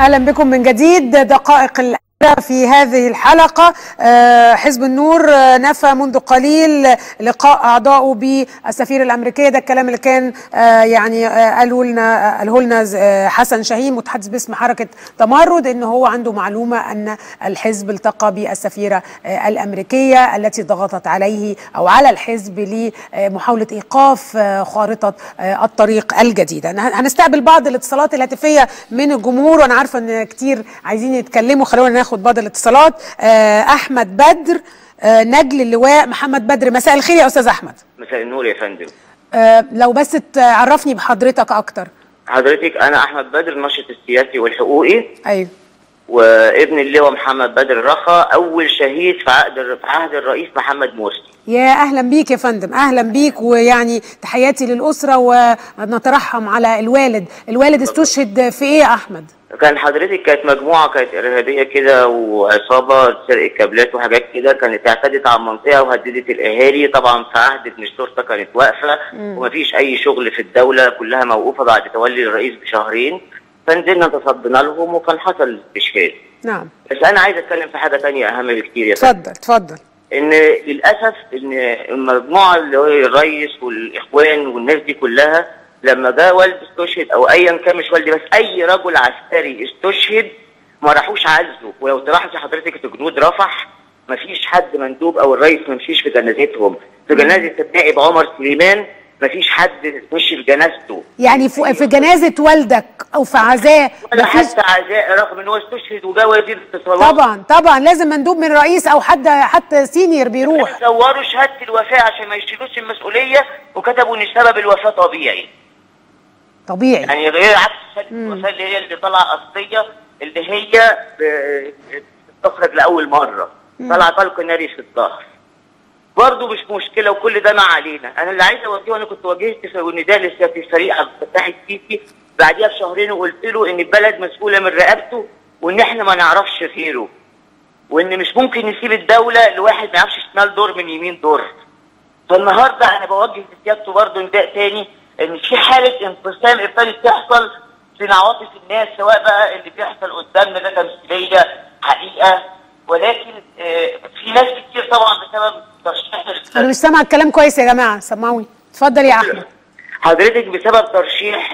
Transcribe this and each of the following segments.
اهلا بكم من جديد دقائق الأخيرة في هذه الحلقة حزب النور نفى منذ قليل لقاء أعضائه بالسفيرة الأمريكية ده الكلام اللي كان يعني قاله لنا قاله لنا حسن شاهين متحدث باسم حركة تمرد إن هو عنده معلومة أن الحزب التقى بالسفيرة الأمريكية التي ضغطت عليه أو على الحزب لمحاولة إيقاف خارطة الطريق الجديدة هنستقبل بعض الاتصالات الهاتفية من الجمهور وأنا عارفة إن كتير عايزين يتكلموا خلونا ناخد بعض الاتصالات احمد بدر نجل اللواء محمد بدر مساء الخير يا استاذ احمد مساء النور يا فندم لو بس تعرفني بحضرتك اكتر حضرتك انا احمد بدر الناشط السياسي والحقوقي ايوه وابن اللواء محمد بدر رخا اول شهيد في عهد في عهد الرئيس محمد مرسي يا اهلا بيك يا فندم اهلا بيك ويعني تحياتي للاسره ونترحم على الوالد الوالد استشهد في ايه يا احمد كان حضرتك كانت مجموعه كانت ارهابيه كده وعصابه سرقه كابلات وحاجات كده كانت اعتدت على المنطقه وهددت الاهالي طبعا في عهد ابن الشرطه كانت واقفه ومفيش اي شغل في الدوله كلها موقوفه بعد تولي الرئيس بشهرين فنزلنا تصدينا لهم وكان حصل استشهاد نعم بس انا عايز اتكلم في حاجه ثانيه اهم بكتير يا اتفضل اتفضل ان للاسف ان المجموعه اللي هو الرئيس والاخوان والناس دي كلها لما جاء والدي استشهد او ايا كان مش والدي بس اي رجل عسكري استشهد ما راحوش عزوا ولو تلاحظي حضرتك في جنود رفح ما فيش حد مندوب او الرئيس ما مشيش في جنازتهم في جنازه النائب عمر سليمان ما فيش حد مشي في جنازته يعني في جنازه والدك او في عزاء ولا حتى عزاء رغم ان هو استشهد وجا وزير الاتصالات طبعا طبعا لازم مندوب من رئيس او حد حتى سينيور بيروح صوروا شهاده الوفاه عشان ما يشيلوش المسؤوليه وكتبوا ان سبب الوفاه طبيعي طبيعي يعني غير عكس شهاده الوفاه اللي هي اللي طالعه اصليه اللي هي بتخرج لاول مره طالعه طلق ناري في الظهر برضه مش مشكله وكل ده ما علينا انا اللي عايز اوجهه انا كنت واجهت في النداء لسياده الفريق عبد الفتاح السيسي بعديها بشهرين وقلت له ان البلد مسؤوله من رقبته وان احنا ما نعرفش غيره وان مش ممكن نسيب الدوله لواحد ما يعرفش شمال دور من يمين دور فالنهارده انا بوجه لسيادته برضه نداء تاني ان في حاله انقسام ابتدت تحصل في عواطف الناس سواء بقى اللي بيحصل قدامنا ده تمثيليه حقيقه ولكن في ناس كتير طبعا بسبب ترشيح انا مش سامع الكلام كويس يا جماعه سمعوني اتفضل يا احمد حضرتك بسبب ترشيح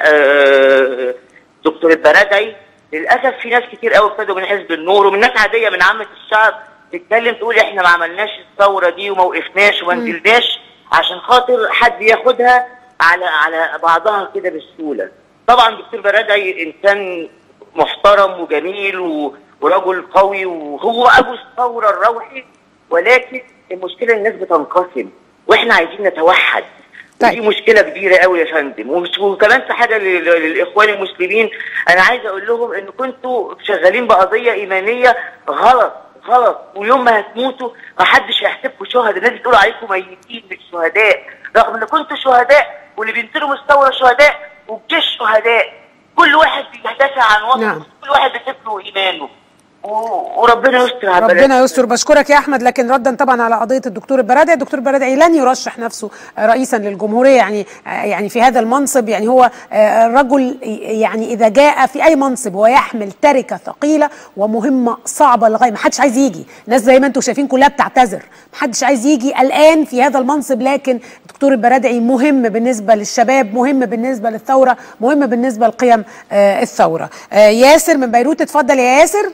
دكتور البرادعي للاسف في ناس كتير قوي ابتدوا من حزب النور ومن ناس عاديه من عامه الشعب تتكلم تقول احنا ما عملناش الثوره دي وما وقفناش وما نزلناش عشان خاطر حد ياخدها على على بعضها كده بسهوله طبعا دكتور برادعي انسان محترم وجميل و... ورجل قوي وهو ابو الثوره الروحي ولكن المشكله الناس بتنقسم واحنا عايزين نتوحد طيب. دي مشكله كبيره قوي يا فندم وكمان في حاجه للاخوان المسلمين انا عايز اقول لهم ان كنتوا شغالين بقضيه ايمانيه غلط غلط ويوم ما هتموتوا ما حدش هيحسبكم شهداء الناس بتقول عليكم ميتين مش شهداء رغم ان كنتوا شهداء واللي بينزلوا مستوى شهداء والجيش شهداء كل واحد بيدافع عن وطنه نعم. كل واحد بيحب ايمانه وربنا يستر على ربنا يستر بشكرك يا احمد لكن ردا طبعا على قضيه الدكتور البرادعي الدكتور البرادعي لن يرشح نفسه رئيسا للجمهوريه يعني يعني في هذا المنصب يعني هو رجل يعني اذا جاء في اي منصب هو يحمل تركه ثقيله ومهمه صعبه لغايه ما حدش عايز يجي ناس زي ما انتم شايفين كلها بتعتذر ما حدش عايز يجي الان في هذا المنصب لكن الدكتور البرادعي مهم بالنسبه للشباب مهم بالنسبه للثوره مهم بالنسبه لقيم الثوره ياسر من بيروت اتفضل يا ياسر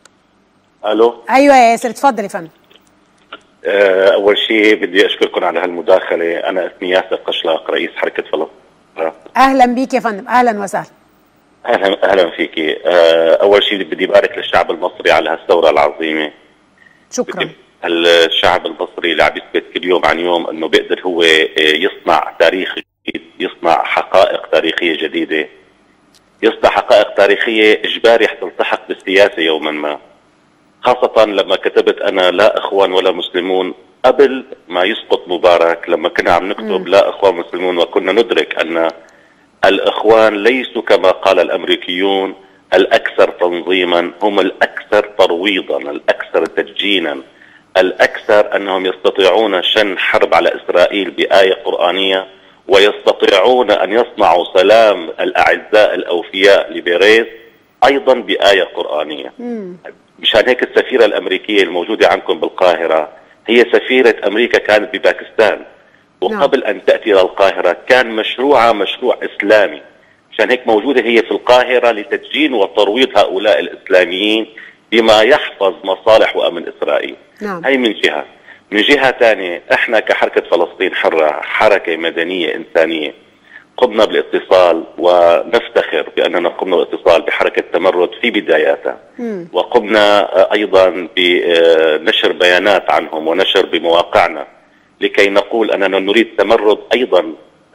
الو ايوه يا ياسر اتفضل يا فندم اول شيء بدي اشكركم على هالمداخله انا اسمي ياسر قشلاق رئيس حركه فلسطين اهلا بيك يا فندم اهلا وسهلا اهلا اهلا فيكي اول شيء بدي بارك للشعب المصري على هالثوره العظيمه شكرا الشعب المصري اللي عم يثبت كل يوم عن يوم انه بيقدر هو يصنع تاريخ جديد يصنع حقائق تاريخيه جديده يصنع حقائق تاريخيه اجباري حتلتحق بالسياسه يوما ما خاصة لما كتبت أنا لا إخوان ولا مسلمون قبل ما يسقط مبارك لما كنا عم نكتب م. لا إخوان مسلمون وكنا ندرك أن الإخوان ليسوا كما قال الأمريكيون الأكثر تنظيما هم الأكثر ترويضا الأكثر تدجينا الأكثر أنهم يستطيعون شن حرب على إسرائيل بآية قرآنية ويستطيعون أن يصنعوا سلام الأعزاء الأوفياء لبيريز ايضا بايه قرانيه مشان هيك السفيره الامريكيه الموجوده عندكم بالقاهره هي سفيره امريكا كانت بباكستان وقبل ان تاتي الى القاهره كان مشروعها مشروع اسلامي مشان هيك موجوده هي في القاهره لتدجين وترويض هؤلاء الاسلاميين بما يحفظ مصالح وامن اسرائيل نعم. هي من جهه من جهه ثانيه احنا كحركه فلسطين حره حركه مدنيه انسانيه قمنا بالاتصال ونفتخر باننا قمنا بالاتصال بحركه تمرد في بداياتها وقمنا ايضا بنشر بيانات عنهم ونشر بمواقعنا لكي نقول اننا نريد تمرد ايضا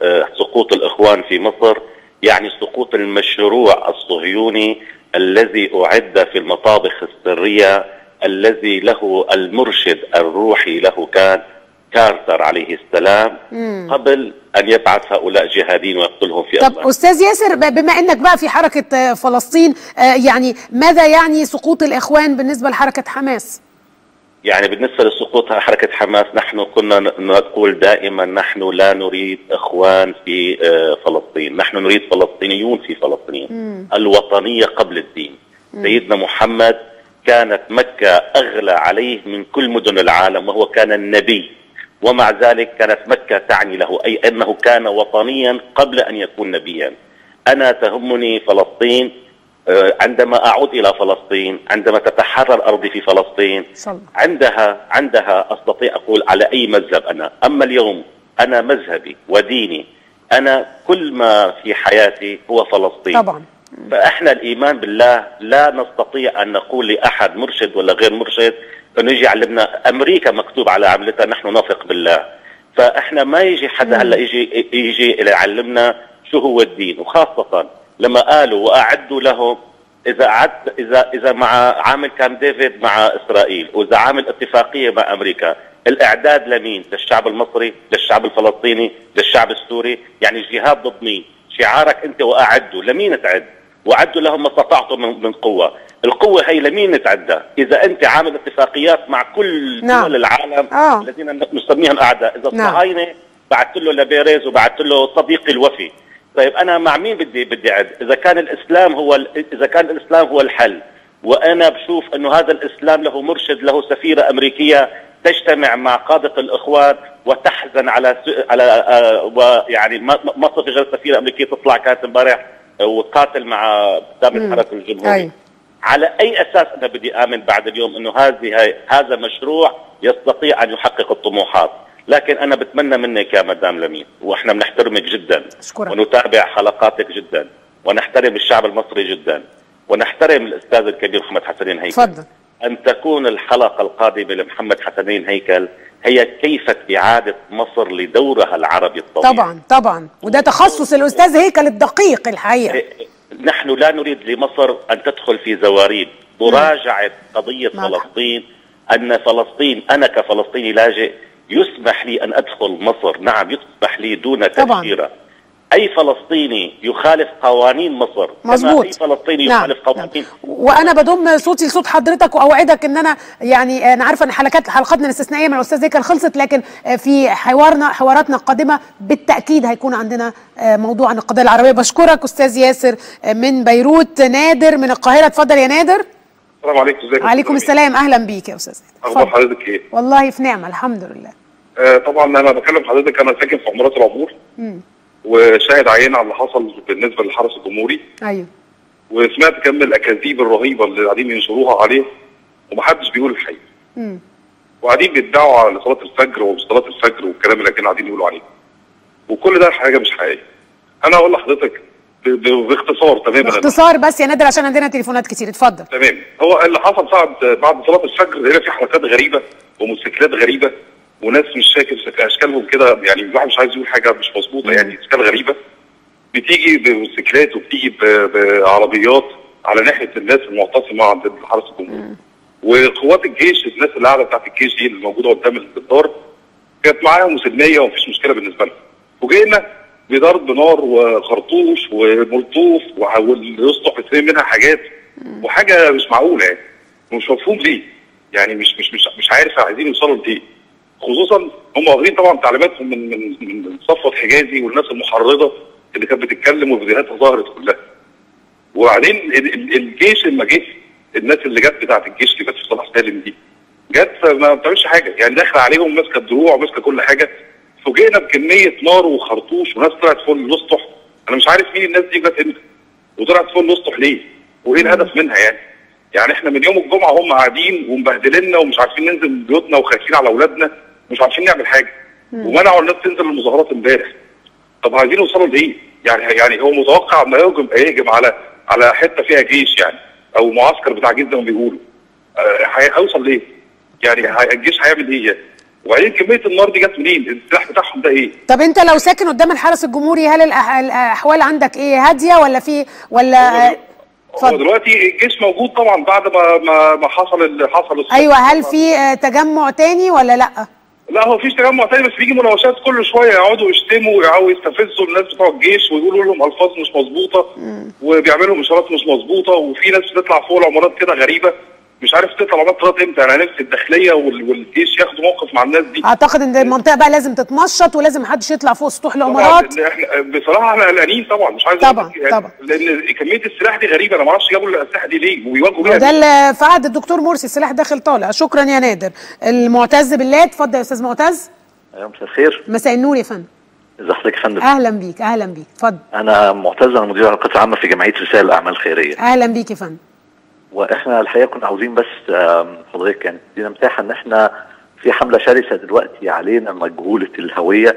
سقوط الاخوان في مصر يعني سقوط المشروع الصهيوني الذي اعد في المطابخ السريه الذي له المرشد الروحي له كان كارتر عليه السلام مم. قبل ان يبعث هؤلاء جهاديين ويقتلهم في طب أفغانستان. استاذ ياسر ب- بما انك بقى في حركه آه، فلسطين آه، يعني ماذا يعني سقوط الاخوان بالنسبه لحركه حماس؟ يعني بالنسبه لسقوط حركه حماس نحن كنا ن- نقول دائما نحن لا نريد اخوان في آه، فلسطين، نحن نريد فلسطينيون في فلسطين. الوطنيه قبل الدين. سيدنا محمد كانت مكه اغلى عليه من كل مدن العالم وهو كان النبي. ومع ذلك كانت مكه تعني له اي انه كان وطنيا قبل ان يكون نبيا. انا تهمني فلسطين آه، عندما اعود الى فلسطين، عندما تتحرر ارضي في فلسطين، صلى. عندها عندها استطيع اقول على اي مذهب انا، اما اليوم انا مذهبي وديني انا كل ما في حياتي هو فلسطين طبعا فاحنا الايمان بالله لا نستطيع ان نقول لاحد مرشد ولا غير مرشد انه يجي يعلمنا امريكا مكتوب على عملتها نحن نثق بالله فاحنا ما يجي حدا هلا يجي يجي يعلمنا شو هو الدين وخاصه لما قالوا واعدوا لهم اذا عد اذا اذا مع عامل كام ديفيد مع اسرائيل واذا عامل اتفاقيه مع امريكا الاعداد لمين؟ للشعب المصري، للشعب الفلسطيني، للشعب السوري، يعني الجهاد ضد مين؟ شعارك انت واعدوا، لمين تعد؟ وعدوا لهم ما استطعتم من, من قوه، القوه هي لمين نتعدى؟ اذا انت عامل اتفاقيات مع كل نعم. دول العالم آه. الذين نسميهم اعداء، اذا نعم. الصهاينه بعثت له لبيريز وبعثت له صديقي الوفي طيب انا مع مين بدي بدي اعد اذا كان الاسلام هو ال- اذا كان الاسلام هو الحل وانا بشوف انه هذا الاسلام له مرشد له سفيره امريكيه تجتمع مع قاده الاخوان وتحزن على س- على آه، ويعني ما ما- ما صار في غير سفيره امريكيه تطلع كانت امبارح آه، وتقاتل مع قدام الحرس الجمهوري أيوة. على اي اساس انا بدي امن بعد اليوم انه هذه هاي- هذا مشروع يستطيع ان يحقق الطموحات لكن انا بتمنى منك يا مدام لمين واحنا بنحترمك جدا أشكرك. ونتابع حلقاتك جدا ونحترم الشعب المصري جدا ونحترم الاستاذ الكبير محمد حسنين هيكل اتفضل ان تكون الحلقه القادمه لمحمد حسنين هيكل هي كيف اعاده مصر لدورها العربي الطويل طبعا طبعا وده تخصص الاستاذ هيكل الدقيق الحقيقه نحن لا نريد لمصر ان تدخل في زواريد مراجعه قضيه معك. فلسطين ان فلسطين انا كفلسطيني لاجئ يسمح لي ان ادخل مصر نعم يسمح لي دون طبعاً. تاشيره اي فلسطيني يخالف قوانين مصر كما مظبوط اي فلسطيني نعم. يخالف قوانين وانا بضم صوتي لصوت حضرتك واوعدك ان انا يعني انا عارفه ان حلقات حلقاتنا الاستثنائيه مع الاستاذ هيكل خلصت لكن في حوارنا حواراتنا القادمه بالتاكيد هيكون عندنا موضوع عن القضيه العربيه بشكرك استاذ ياسر من بيروت نادر من القاهره اتفضل يا نادر السلام عليكم ازيك يا عليكم أستاذ السلام اهلا بيك يا استاذ أمين؟ اخبار اتفضل. حضرتك ايه؟ والله في نعمه الحمد لله آه طبعا انا بكلم حضرتك انا ساكن في عمارات العبور وشاهد عيان على اللي حصل بالنسبه للحرس الجمهوري ايوه وسمعت كم من الاكاذيب الرهيبه اللي قاعدين ينشروها عليه ومحدش بيقول الحقيقه مم. وقاعدين بيدعوا على صلاه الفجر ومش صلاه الفجر والكلام اللي كانوا قاعدين يقولوا عليه وكل ده حاجه مش حقيقيه انا اقول لحضرتك ب- ب- باختصار تماما باختصار بس يا نادر عشان عندنا تليفونات كتير اتفضل تمام هو اللي حصل بعد بعد صلاه الفجر هنا في حركات غريبه وموتوسيكلات غريبه وناس مش فاكر شك- اشكالهم كده يعني الواحد مش عايز يقول حاجه مش مظبوطه يعني اشكال غريبه بتيجي بموتوسيكلات وبتيجي ب- بعربيات على ناحيه الناس المعتصمه عند الحرس الجمهوري وقوات الجيش الناس اللي قاعده بتاعت الجيش دي اللي موجوده قدام الدار كانت معاهم مسلميه ومفيش مشكله بالنسبه لهم فوجئنا بضرب نار وخرطوش وملطوف وع- واللي يصلح يتم منها حاجات وحاجه مش معقوله يعني ومش مفهوم ليه يعني مش مش مش, مش عارف عايزين يوصلوا لايه خصوصا هم واخدين طبعا تعليماتهم من من من صفوت حجازي والناس المحرضه اللي كانت بتتكلم وفيديوهاتها ظهرت كلها وبعدين ال- ال- الجيش لما جه الناس اللي جت بتاعت الجيش اللي كانت في صلاح سالم دي جت ما بتعملش حاجه يعني داخله عليهم ماسكه الدروع وماسكه كل حاجه فوجئنا بكميه نار وخرطوش وناس طلعت فوق الاسطح انا مش عارف مين الناس دي جت امتى وطلعت فوق الاسطح ليه وايه الهدف منها يعني يعني احنا من يوم الجمعه هم قاعدين ومبهدلنا ومش عارفين ننزل من بيوتنا وخايفين على اولادنا مش عارفين نعمل حاجه ومنعوا الناس تنزل المظاهرات امبارح طب عايزين يوصلوا لايه؟ يعني يعني هو متوقع ما يهجم يهجم على على حته فيها جيش يعني او معسكر بتاع جيش زي ما بيقولوا آه، هي- هيوصل ليه؟ يعني هي- الجيش هيعمل ايه يعني؟ وبعدين كميه النار دي جت منين؟ السلاح بتاعهم ده ايه؟ طب انت لو ساكن قدام الحرس الجمهوري هل الأح- الاحوال عندك ايه هاديه ولا في ولا هو اتفضل دلوقتي الجيش موجود طبعا بعد ما ما, ما حصل اللي حصل الصبح. ايوه هل في آه، تجمع تاني ولا لا لا هو فيش تجمع تاني بس بيجي مناوشات كل شويه يقعدوا يشتموا ويقعدوا يستفزوا الناس بتوع الجيش ويقولوا لهم الفاظ مش مظبوطه وبيعملوا اشارات مش مظبوطه وفي ناس بتطلع فوق العمارات كده غريبه مش عارف تطلع عمارات امتى انا نفسي الداخليه وال- والجيش ياخدوا موقف مع الناس دي اعتقد ان المنطقه بقى لازم تتنشط ولازم محدش يطلع فوق سطوح طبعا العمارات لأن احنا بصراحه احنا قلقانين طبعا مش عايز طبعا، أقول لك يعني طبعا. لان كميه السلاح دي غريبه انا ما اعرفش جابوا الاسلحه دي ليه وبيواجهوا بيها وده مين. اللي في عهد الدكتور مرسي السلاح داخل طالع شكرا يا نادر المعتز بالله اتفضل يا استاذ معتز ايوه مساء الخير مساء النور يا فندم ازي حضرتك يا فندم اهلا بيك اهلا بيك اتفضل انا معتز انا مدير العلاقات العامه في جمعيه رسائل الاعمال الخيريه اهلا بيك يا فندم واحنا الحقيقه كنا عاوزين بس آم، حضرتك يعني تدينا مساحه ان احنا في حمله شرسه دلوقتي علينا مجهوله الهويه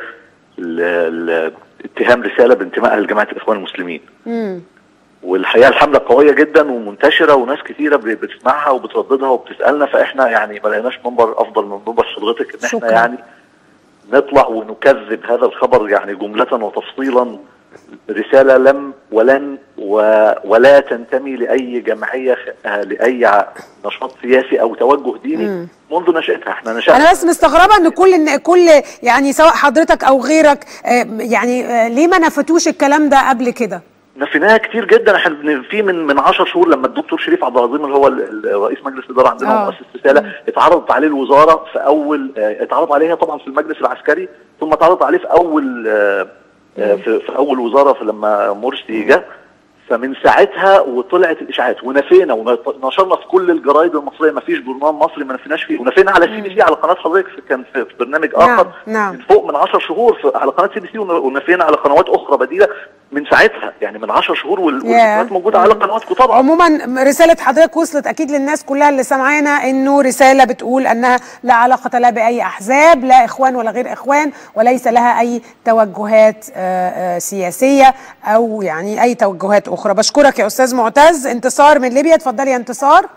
ال- ال- اتهام رساله بانتمائها لجماعه الاخوان المسلمين امم والحقيقه الحمله قويه جدا ومنتشره وناس كثيره ب- بتسمعها وبترددها وبتسالنا فاحنا يعني ما لقيناش منبر افضل من منبر حضرتك ان احنا شكراً. يعني نطلع ونكذب هذا الخبر يعني جمله وتفصيلا رساله لم ولن و ولا تنتمي لاي جمعيه خ- آه، لاي ع- نشاط سياسي او توجه ديني منذ نشاتها احنا نشأنا انا بس مستغربه ان كل ان كل يعني سواء حضرتك او غيرك آه، يعني آه، ليه ما نفتوش الكلام ده قبل كده نفيناها كتير جدا احنا بن- في من من 10 شهور لما الدكتور شريف عبد العظيم اللي هو ال- ال- رئيس مجلس الاداره عندنا آه. ومؤسس رساله اتعرضت عليه الوزاره في اول اه، اتعرض عليها طبعا في المجلس العسكري ثم اتعرض عليه في اول اه، اه، في, في اول وزاره في لما مرسي جه فمن ساعتها وطلعت الاشاعات ونفينا ونشرنا في كل الجرايد المصريه ما فيش برنامج مصري ما نفيناش فيه ونفينا على سي بي سي على قناه حضرتك في- كان في, في برنامج اخر نعم. من فوق من 10 شهور في على قناه سي بي سي ونفينا على قنوات اخرى بديله من ساعتها يعني من 10 شهور وال- والفيديوهات موجوده على قنواتكم طبعا عموما رسالة حضرتك وصلت أكيد للناس كلها اللي سامعانا إنه رسالة بتقول أنها لا علاقة لها بأي أحزاب لا إخوان ولا غير إخوان وليس لها أي توجهات آه، آه، سياسية أو يعني أي توجهات أخرى بشكرك يا أستاذ معتز انتصار من ليبيا اتفضلي يا انتصار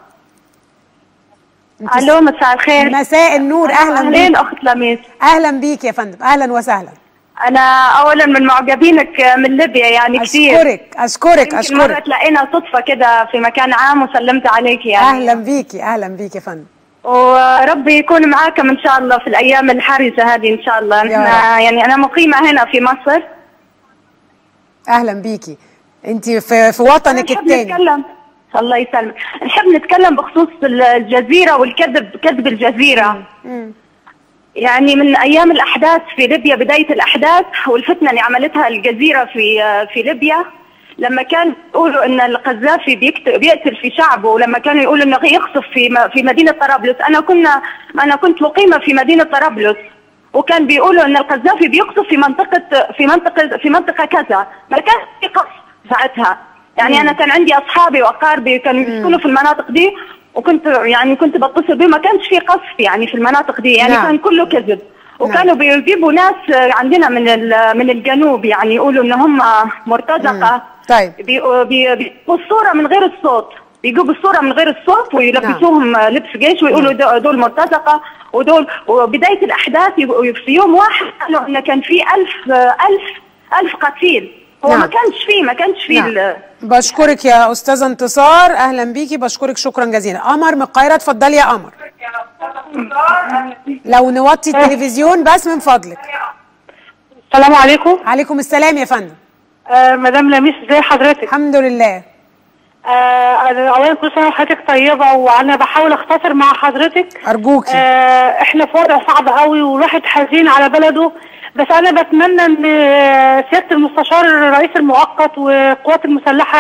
الو مساء الخير مساء النور أهلا اهلين بيك اخت لميس أهلا بيك يا فندم أهلا وسهلا انا اولا من معجبينك من ليبيا يعني كثير أشكرك أشكرك يمكن مرة أشكرك تلاقينا صدفة كده في مكان عام وسلمت عليك يعني أهلا بيكي أهلا بيكي يا فندم وربي يكون معاكم ان شاء الله في الايام الحرجة هذه ان شاء الله يا احنا يعني انا مقيمة هنا في مصر أهلا بيكي أنت في في وطنك نحب الثاني نتكلم الله يسلمك نحب نتكلم بخصوص الجزيرة والكذب كذب الجزيرة يعني من ايام الاحداث في ليبيا بدايه الاحداث والفتنه اللي عملتها الجزيره في في ليبيا لما كان يقولوا ان القذافي بيقت- بيقتل في شعبه ولما كانوا يقولوا انه يقصف في م- في مدينه طرابلس انا كنا انا كنت مقيمه في مدينه طرابلس وكان بيقولوا ان القذافي بيقصف في منطقه في منطقه في منطقه كذا ما كان في قصف ساعتها يعني انا كان عندي اصحابي واقاربي كانوا يسكنوا في المناطق دي وكنت يعني كنت بتصل بهم ما كانش في قصف يعني في المناطق دي يعني نعم. كان كله كذب وكانوا بيجيبوا ناس عندنا من ال- من الجنوب يعني يقولوا ان هم مرتزقه طيب بي- بي- بيجيبوا الصوره من غير الصوت بيجيبوا الصوره من غير الصوت ويلبسوهم لبس جيش ويقولوا دو- دول مرتزقه ودول وبدايه الاحداث يق- في يوم واحد قالوا ان كان في ألف ألف ألف قتيل هو نعم. ما كانش فيه ما كانش فيه نعم. ال- بشكرك يا استاذه انتصار اهلا بيكي بشكرك شكرا جزيلا قمر من القاهره اتفضلي يا قمر لو نوطي التلفزيون بس من فضلك السلام عليكم عليكم السلام يا فندم آه مدام لميس ازي حضرتك الحمد لله آه أنا اولا كل سنه وحضرتك طيبه وانا بحاول اختصر مع حضرتك ارجوكي آه احنا في وضع صعب قوي والواحد حزين على بلده بس انا بتمنى ان آه، سياده المستشار الرئيس المؤقت والقوات المسلحه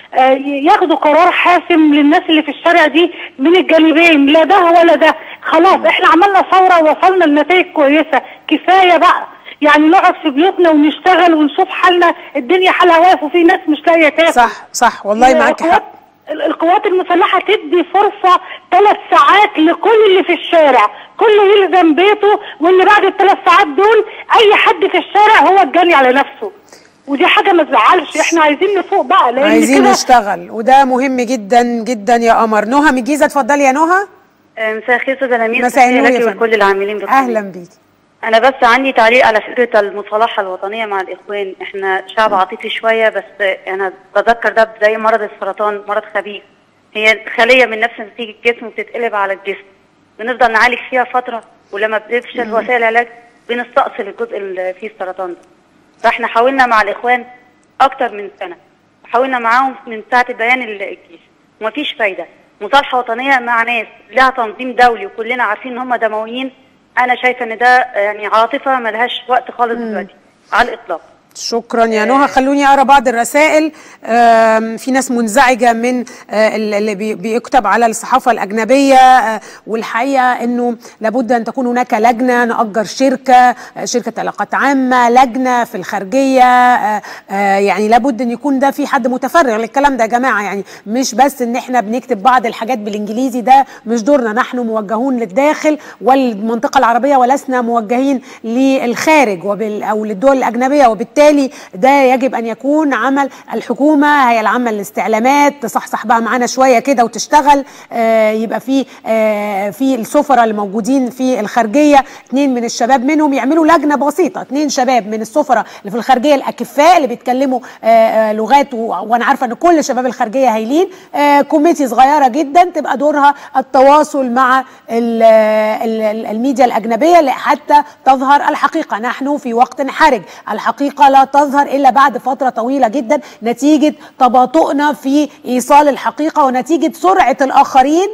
آه، ي- ياخدوا قرار حاسم للناس اللي في الشارع دي من الجانبين لا ده ولا ده خلاص احنا عملنا ثوره ووصلنا لنتائج كويسه كفايه بقى يعني نقعد في بيوتنا ونشتغل ونشوف حالنا الدنيا حالها واقف وفي ناس مش لاقيه تاكل صح صح والله معاك القوات- حق ال- القوات المسلحة تدي فرصة ثلاث ساعات لكل اللي في الشارع كله يلزم بيته وان بعد الثلاث ساعات دول اي حد في الشارع هو الجري على نفسه ودي حاجة ما تزعلش احنا عايزين نفوق بقى لان عايزين كده نشتغل وده مهم جدا جدا يا قمر نهى من الجيزه اتفضلي يا نهى مساء الخير استاذه لميس مساء النور يا لك فندم. ولكل العاملين بالخير اهلا بيكي انا بس عندي تعليق على فكره المصالحه الوطنيه مع الاخوان احنا شعب عاطفي شويه بس انا بتذكر ده زي مرض السرطان مرض خبيث هي خليه من نفس نسيج الجسم وبتتقلب على الجسم بنفضل نعالج فيها فتره ولما بتفشل وسائل العلاج بنستأصل الجزء اللي فيه السرطان ده فاحنا حاولنا مع الاخوان اكتر من سنه حاولنا معاهم من ساعه بيان الجيش ومفيش فايده مصالحه وطنيه مع ناس لها تنظيم دولي وكلنا عارفين ان هم دمويين انا شايفه ان ده يعني عاطفه ملهاش وقت خالص دلوقتي على الاطلاق شكرا يا نهى خلوني اقرا بعض الرسائل آم، في ناس منزعجه من آه، اللي بي- بيكتب على الصحافه الاجنبيه آه، والحقيقه انه لابد ان تكون هناك لجنه ناجر شركه آه، شركه علاقات عامه لجنه في الخارجيه آه، آه، يعني لابد ان يكون ده في حد متفرغ للكلام ده يا جماعه يعني مش بس ان احنا بنكتب بعض الحاجات بالانجليزي ده مش دورنا نحن موجهون للداخل والمنطقه العربيه ولسنا موجهين للخارج وبال او للدول الاجنبيه وبالتالي ده يجب ان يكون عمل الحكومه هي العامه للاستعلامات تصحصح بقى معانا شويه كده وتشتغل آه يبقى في آه في السفراء الموجودين في الخارجيه اثنين من الشباب منهم يعملوا لجنه بسيطه اثنين شباب من السفراء اللي في الخارجيه الاكفاء اللي بيتكلموا آه آه لغات و- وانا عارفه ان كل شباب الخارجيه هايلين آه كوميتي صغيره جدا تبقى دورها التواصل مع ال ال ال الميديا الاجنبيه ل- حتى تظهر الحقيقه نحن في وقت حرج الحقيقه لا تظهر الا بعد فتره طويله جدا نتيجه تباطؤنا في ايصال الحقيقه ونتيجه سرعه الاخرين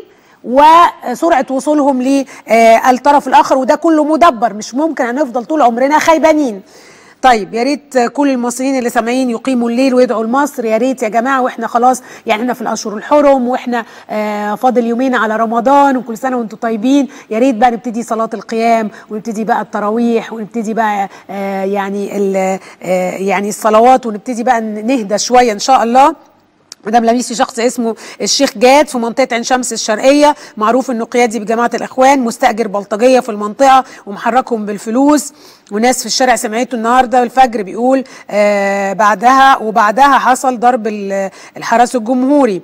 وسرعه وصولهم للطرف الاخر وده كله مدبر مش ممكن هنفضل طول عمرنا خيبانين طيب يا ريت كل المصريين اللي سامعين يقيموا الليل ويدعوا لمصر يا ريت يا جماعه واحنا خلاص يعني احنا في الاشهر الحرم واحنا آه فاضل يومين على رمضان وكل سنه وانتم طيبين يا ريت بقى نبتدي صلاه القيام ونبتدي بقى التراويح ونبتدي بقى آه يعني ال- آه يعني الصلوات ونبتدي بقى نهدى شويه ان شاء الله مدام لميس في شخص اسمه الشيخ جاد في منطقه عين شمس الشرقيه معروف انه قيادي بجماعه الاخوان مستاجر بلطجيه في المنطقه ومحركهم بالفلوس وناس في الشارع سمعته النهارده الفجر بيقول آه بعدها وبعدها حصل ضرب ال- الحرس الجمهوري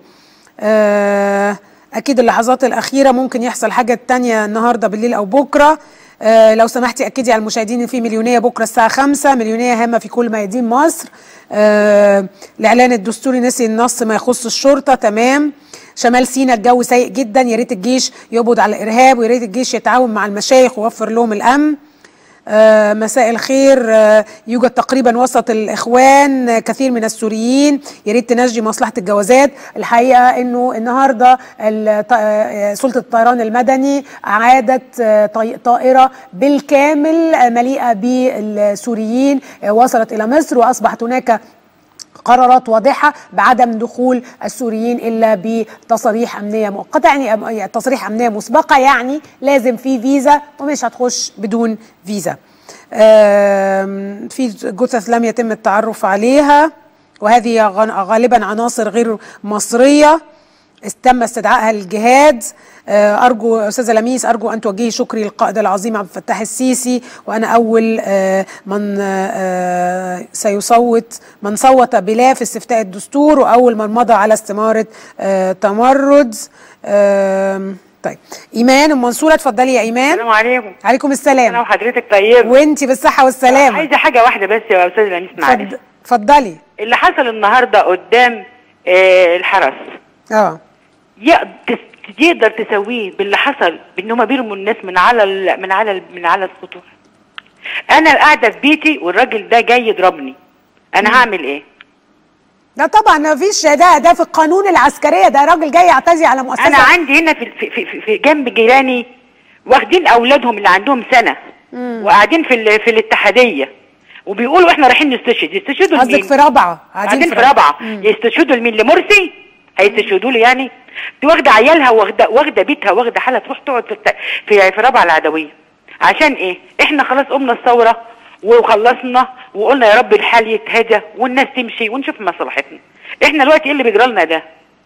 آه اكيد اللحظات الاخيره ممكن يحصل حاجه تانية النهارده بالليل او بكره آه لو سمحتي اكدي على المشاهدين ان في مليونيه بكره الساعه 5 مليونيه هامه في كل ميادين مصر آه الاعلان الدستوري نسي النص ما يخص الشرطه تمام شمال سيناء الجو سيء جدا يا ريت الجيش يقبض على الارهاب ويا ريت الجيش يتعاون مع المشايخ ويوفر لهم الامن آه، مساء الخير آه، يوجد تقريبا وسط الاخوان آه، كثير من السوريين يا ريت تنجي مصلحه الجوازات الحقيقه انه النهارده ال- ط- آه، سلطه الطيران المدني اعادت آه، طي- طائره بالكامل آه، مليئه بالسوريين آه، وصلت الى مصر واصبحت هناك قرارات واضحه بعدم دخول السوريين الا بتصاريح امنيه مؤقته يعني أم- يعني تصريح امنيه مسبقه يعني لازم في فيزا ومش هتخش بدون فيزا. آم، في جثث لم يتم التعرف عليها وهذه غن- غالبا عناصر غير مصريه تم استدعائها للجهاد آه، ارجو استاذه لميس ارجو ان توجهي شكري للقائد العظيم عبد الفتاح السيسي وانا اول آه، من آه، سيصوت من صوت بلا في استفتاء الدستور واول من مضى على استماره آه، تمرد آم، طيب ايمان المنصوره اتفضلي يا ايمان السلام عليكم عليكم انا السلام وحضرتك طيب وانتي بالصحه والسلامه عايزه حاجه واحده بس يا استاذ لميس معلش اتفض- اتفضلي اللي حصل النهارده قدام آه الحرس اه يق- تس- يقدر تسويه باللي حصل بان هم بيرموا الناس من على ال- من على ال- من على السطوح انا قاعده في بيتي والراجل ده جاي يضربني انا هعمل ايه ده طبعا ما فيش ده ده في القانون العسكريه ده راجل جاي يعتدي على مؤسسه انا عندي هنا في في في, في جنب جيراني واخدين اولادهم اللي عندهم سنه وقاعدين في ال- في الاتحاديه وبيقولوا احنا رايحين نستشهد يستشهدوا قصدك لمين؟ في رابعه قاعدين في رابعه يستشهدوا لمين لمرسي هيستشهدوا له يعني دي واخده عيالها واخده واخده بيتها واخده حالها تروح تقعد في الت... في في رابعه العدويه عشان ايه احنا خلاص قمنا الثوره وخلصنا وقلنا يا رب الحال يتهدى والناس تمشي ونشوف مصلحتنا احنا دلوقتي ايه اللي بيجرى لنا ده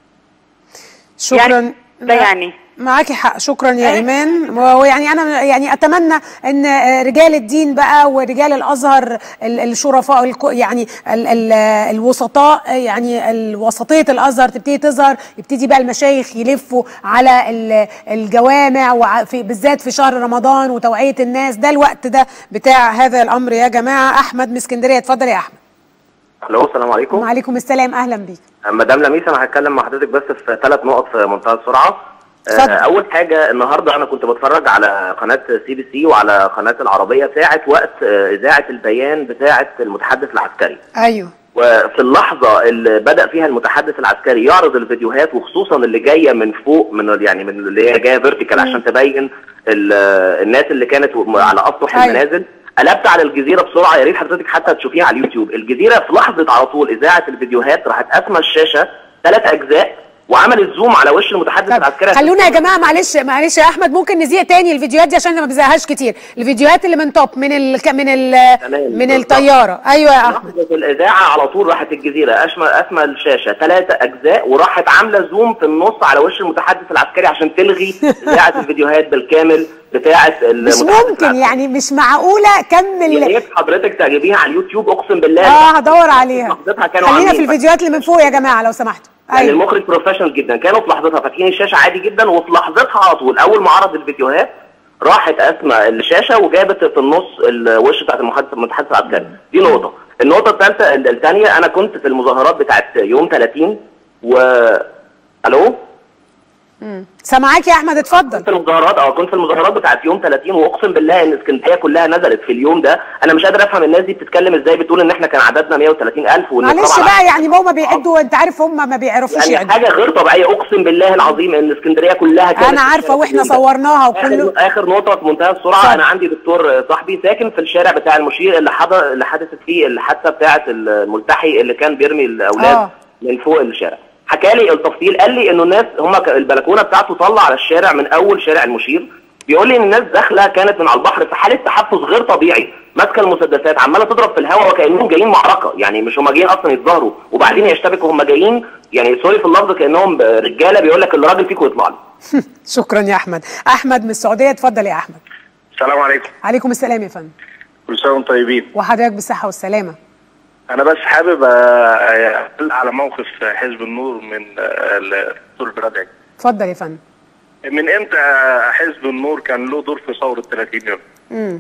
شكرا يعني ده يعني معاكي حق شكرا يا ايمان ويعني انا يعني اتمنى ان رجال الدين بقى ورجال الازهر ال- الشرفاء الك- يعني ال ال الوسطاء يعني الوسطيه الازهر تبتدي تظهر يبتدي بقى المشايخ يلفوا على ال- الجوامع وفي بالذات في شهر رمضان وتوعيه الناس ده الوقت ده بتاع هذا الامر يا جماعه احمد من اسكندريه اتفضل يا احمد الو السلام عليكم وعليكم السلام اهلا بيك مدام لميس انا هتكلم مع حضرتك بس في ثلاث نقط في منتهى السرعه اتفضل. آه، اول حاجه النهارده انا كنت بتفرج على قناه سي بي سي وعلى قناه العربيه ساعه وقت آه، اذاعه البيان بتاعه المتحدث العسكري ايوه وفي اللحظه اللي بدا فيها المتحدث العسكري يعرض الفيديوهات وخصوصا اللي جايه من فوق من يعني من اللي هي جايه فيرتيكال عشان تبين ال- الناس اللي كانت على اسطح أيوة. المنازل قلبت على الجزيره بسرعه يا ريت حضرتك حتى تشوفيها على اليوتيوب الجزيره في لحظه على طول اذاعه الفيديوهات راحت قاسمه الشاشه ثلاث اجزاء وعملت زوم على وش المتحدث العسكري خلونا يا جماعه معلش معلش يا احمد ممكن نذيع تاني الفيديوهات دي عشان أنا ما بزهقهاش كتير الفيديوهات اللي من توب من ال من ال من الطياره ايوه يا احمد لحظه الاذاعه على طول راحت الجزيره اشمل اسمى الشاشه ثلاثه اجزاء وراحت عامله زوم في النص على وش المتحدث العسكري عشان تلغي اذاعه الفيديوهات بالكامل بتاعه مش المتحدث ممكن يعني مش معقوله يا كمل ريت حضرتك تعجبيها على اليوتيوب اقسم بالله اه هدور عليها لحظتها كانوا خلينا عاملين في الفيديوهات اللي من فوق يا جماعه لو سمحتوا يعني ايوه المخرج بروفيشنال جدا كانوا في لحظتها فاتحين الشاشه عادي جدا وفي لحظتها على طول اول ما عرض الفيديوهات راحت اسمى الشاشه وجابت في النص الوش بتاعت المحدث المتحدث العسكري دي نقطه النقطه الثالثه الثانيه انا كنت في المظاهرات بتاعت يوم 30 و الو سامعاك يا احمد اتفضل كنت في المظاهرات اه كنت في المظاهرات بتاعت يوم 30 واقسم بالله ان اسكندريه كلها نزلت في اليوم ده انا مش قادر افهم الناس دي بتتكلم ازاي بتقول ان احنا كان عددنا 130000 وان معلش طبعاً بقى يعني ما هم بيعدوا انت عارف هم ما بيعرفوش يعني يعدوا حاجه غير طبيعيه اقسم بالله العظيم ان اسكندريه كلها كانت انا عارفه واحنا صورناها اخر, وكله آخر نقطه في منتهى السرعه اتفضل. انا عندي دكتور صاحبي ساكن في الشارع بتاع المشير اللي حضر اللي حدثت فيه الحادثه بتاعه الملتحي اللي كان بيرمي الاولاد آه. من فوق الشارع حكى لي التفصيل قال لي انه الناس هم البلكونه بتاعته طلع على الشارع من اول شارع المشير بيقول لي ان الناس داخله كانت من على البحر في حاله تحفز غير طبيعي ماسكه المسدسات عماله تضرب في الهواء وكانهم جايين معركه يعني مش هم جايين اصلا يتظاهروا وبعدين يشتبكوا هم جايين يعني سوري في اللفظ كانهم رجاله بيقول لك اللي راجل فيكم يطلع لي شكرا يا احمد احمد من السعوديه اتفضل يا احمد السلام عليكم عليكم السلام يا فندم كل سنه وانتم طيبين وحضرتك بالصحه والسلامه انا بس حابب آه، اعلق على موقف حزب النور من آه، الدكتور البرادعي اتفضل يا فندم من امتى حزب النور كان له دور في ثوره 30 يوم امم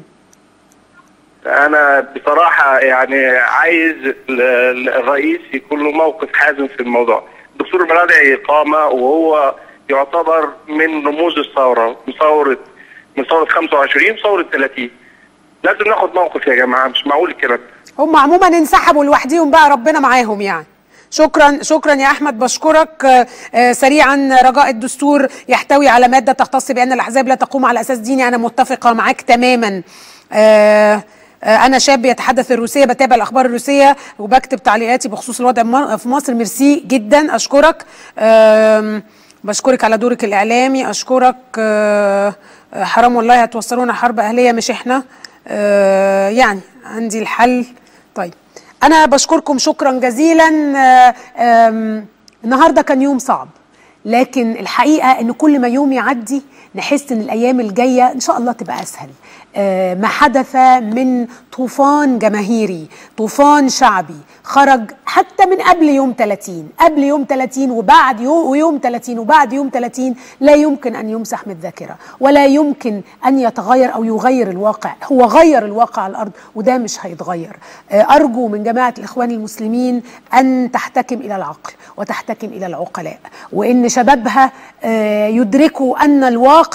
انا بصراحه يعني عايز ال- ال- الرئيس يكون له موقف حازم في الموضوع الدكتور البرادعي قام وهو يعتبر من رموز الثوره من ثوره من ثوره 25 ثوره 30 لازم ناخد موقف يا جماعه مش معقول الكلام ده هم عموما انسحبوا لوحديهم بقى ربنا معاهم يعني شكرا شكرا يا احمد بشكرك آه، آه، سريعا رجاء الدستور يحتوي على ماده تختص بان الاحزاب لا تقوم على اساس ديني انا متفقه معاك تماما آه، آه، انا شاب يتحدث الروسيه بتابع الاخبار الروسيه وبكتب تعليقاتي بخصوص الوضع م- في مصر ميرسي جدا اشكرك آم، بشكرك على دورك الاعلامي اشكرك آه، آه، حرام والله هتوصلونا حرب اهليه مش احنا آه، يعني عندي الحل طيب انا بشكركم شكرا جزيلا آه، آم، النهارده كان يوم صعب لكن الحقيقه ان كل ما يوم يعدي نحس ان الايام الجايه ان شاء الله تبقى اسهل آه، ما حدث من طوفان جماهيري طوفان شعبي خرج حتى من قبل يوم 30 قبل يوم 30 وبعد يوم ويوم 30 وبعد يوم 30 لا يمكن ان يمسح من الذاكره ولا يمكن ان يتغير او يغير الواقع هو غير الواقع على الارض وده مش هيتغير آه، ارجو من جماعه الاخوان المسلمين ان تحتكم الى العقل وتحتكم الى العقلاء وان شبابها آه، يدركوا ان الواقع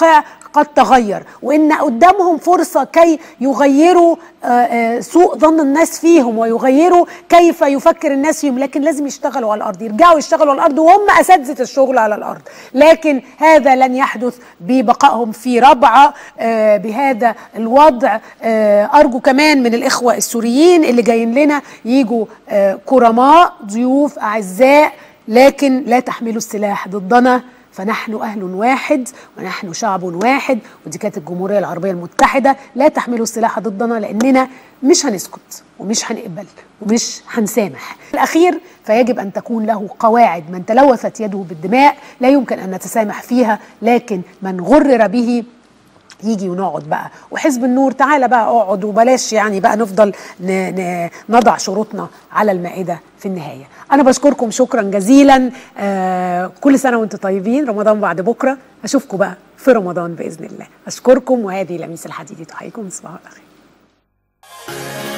قد تغير وان قدامهم فرصه كي يغيروا آه، آه، سوء ظن الناس فيهم ويغيروا كيف يفكر الناس فيهم لكن لازم يشتغلوا على الارض يرجعوا يشتغلوا على الارض وهم اساتذه الشغل على الارض لكن هذا لن يحدث ببقائهم في ربعه آه، بهذا الوضع آه، ارجو كمان من الاخوه السوريين اللي جايين لنا يجوا آه، كرماء ضيوف اعزاء لكن لا تحملوا السلاح ضدنا فنحن أهل واحد ونحن شعب واحد ودي كانت الجمهورية العربية المتحدة لا تحملوا السلاح ضدنا لأننا مش هنسكت ومش هنقبل ومش هنسامح الأخير فيجب أن تكون له قواعد من تلوثت يده بالدماء لا يمكن أن نتسامح فيها لكن من غرر به يجي ونقعد بقى وحزب النور تعالى بقى اقعد وبلاش يعني بقى نفضل ن... ن... نضع شروطنا على المائده في النهايه انا بشكركم شكرا جزيلا آه كل سنه وانتم طيبين رمضان بعد بكره اشوفكم بقى في رمضان باذن الله اشكركم وهذه لميس الحديدي تحييكم صباح الخير